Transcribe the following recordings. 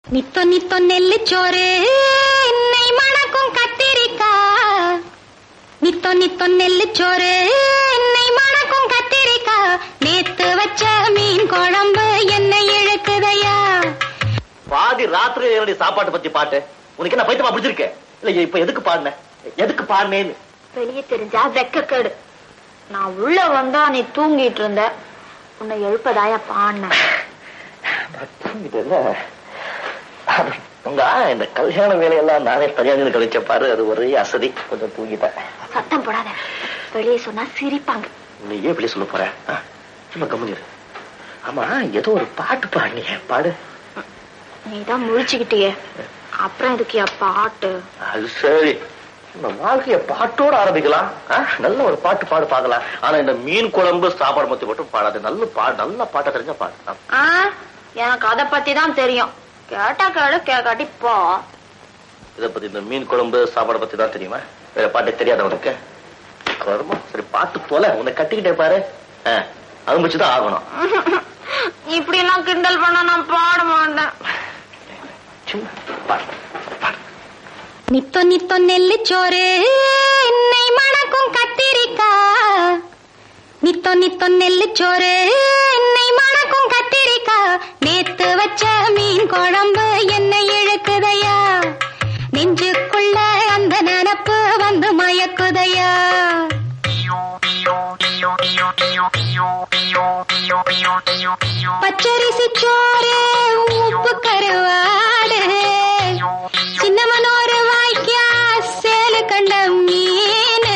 நித்தோ நித்தோ நெல்லுச்சோறு என்னை மணக்கும் கத்திரிக்கா நித்தோ நித்தோ நெல்லுச்சோறு என்னை மணக்கும் கத்திரிக்கா நேத்து வச்ச மீன் குழம்பு என்னை இழுக்குதையா பாதி ராத்திரி என்னுடைய சாப்பாட்டை பத்தி பாட்டு உனக்கு என்ன பைத்தமா பிடிச்சிருக்கு இல்ல இப்ப எதுக்கு பாடின எதுக்கு பாடினேன்னு வெளியே தெரிஞ்சா வெக்கக்கேடு நான் உள்ள வந்தா நீ தூங்கிட்டு இருந்த உன்னை எழுப்பதாயா பாடினேன் தூங்கிட்டேல்ல உங்க இந்த கல்யாண வேலையெல்லாம் நானே தனியாக கழிச்ச பாரு அது ஒரே அசதி கொஞ்சம் தூங்கிட்டேன் சத்தம் போடாத வெளியே சொன்னா சிரிப்பாங்க நீ ஏன் இப்படி சொல்ல போற ஆ, சும்மா கம்முனிரு ஆமா ஏதோ ஒரு பாட்டு பாடினியே பாடு நீ தான் முழிச்சுக்கிட்டியே அப்புறம் இதுக்கு பாட்டு அது சரி நம்ம வாழ்க்கைய பாட்டோட ஆரம்பிக்கலாம் ஆ, நல்ல ஒரு பாட்டு பாடு பார்க்கலாம் ஆனா இந்த மீன் குழம்பு சாப்பாடு பத்தி மட்டும் பாடாது நல்ல பா நல்ல பாட்டை தெரிஞ்சா பாடு ஆ. ஆ எனக்கு அதை பத்தி தான் தெரியும் கேட்டா கேளு கேட்காட்டி போ இத பத்தி இந்த மீன் குழம்பு சாப்பாடு பத்தி தான் தெரியுமா வேற பாட்டு தெரியாத உனக்கு கர்மம். சரி பாட்டு போல உன்னை கட்டிக்கிட்டே பாரு ஆ, அனுபவிச்சுதான் ஆகணும் இப்படி எல்லாம் கிண்டல் பண்ண நான் பாட மாட்டேன் சும்மா பாடு பாடு நித்தோ நித்தோ நெல்லுச்சோறு என்னை மணக்கும் கத்திரிக்கா நித்தோ நித்தோ நெல்லுச்சோறு என்னை மணக்கும் கத்திரிக்கா நேத்து வச்ச மீன் குழம்பு என்னை இழுக்குதையா நெஞ்சுக்குள்ள அந்த நினப்பு வந்து மயக்குதையா பச்சரிசி சோறு உப்பு கருவாடு சின்னமனோரு வாய்க்கா சேலு கண்ட மீன்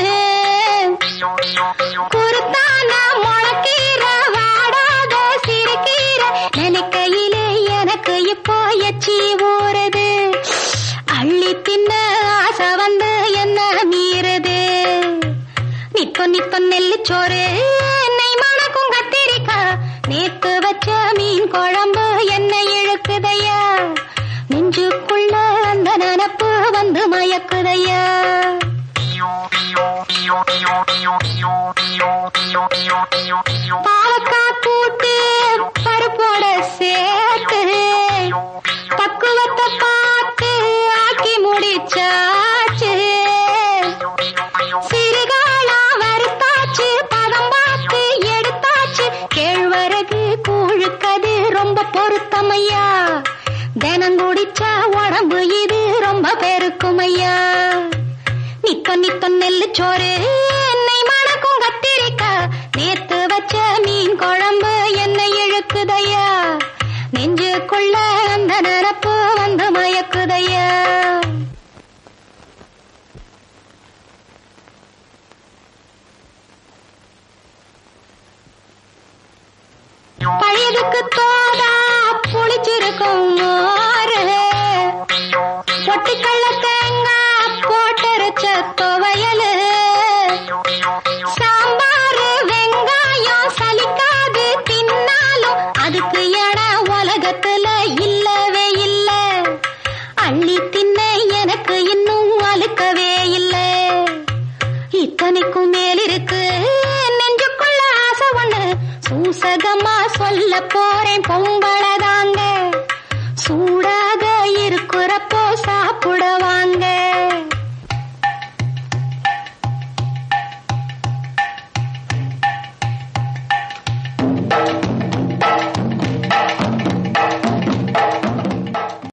குருத்தான முளக்கீர வாடாத சிறுகீர நினைக்கையிலே எனக்கு இப்போ எச்சி ஊறுது அள்ளி தின்ன ஆசை வந்து என்ன மீறுது நித்தோ நித்தோ நெல்லுச்சோறு என்னை மணக்கும் கத்திரிக்கா நேத்து வச்ச மீன் குழம்பு என்னை இழுக்குதையா நெஞ்சுக்குள்ள அந்த நினப்பு வந்து மயக்குதையா பாவக்காய் கூட்டு பருப்போட சேர்த்து பக்குவத்தை பார்த்து ஆக்கி முடிச்சாச்சு சிறுகாலா வறுத்தாச்சு பதம் பார்த்து எடுத்தாச்சு கேழ்வரகு கூழுக்கது ரொம்ப பொருத்தமையா தினம் குடிச்சா உடம்பு இது ரொம்ப பெருக்குமையா நித்தோ நித்தோ நெல்லு சோறு என்னை மணக்கும் கத்திரிக்கா நேத்து வச்ச மீன் குழம்பு என்னை இழுக்குதையா நெஞ்சுக்குள்ள அந்த நினப்பு வந்து மயக்குதையா பழையதுக்கு தோதா புளிச்சிருக்கும் மோரு பொட்டுக்கல்ல தேங்காய் போட்டரைச்ச துவையலு சாம்பார் வெங்காயம் சலிக்காது தின்னாலும் அதுக்கு இடம் உலகத்துல இல்லவே இல்ல அள்ளி தின்ன எனக்கு இன்னும் அழுக்கவே இல்ல இத்தனைக்கும் மேல் இருக்கு நெஞ்சுக்குள்ள ஆசை ஒண்ணு சூசகமா சொல்ல போறேன் பொம்பளதாங்க சூடாக இருக்கு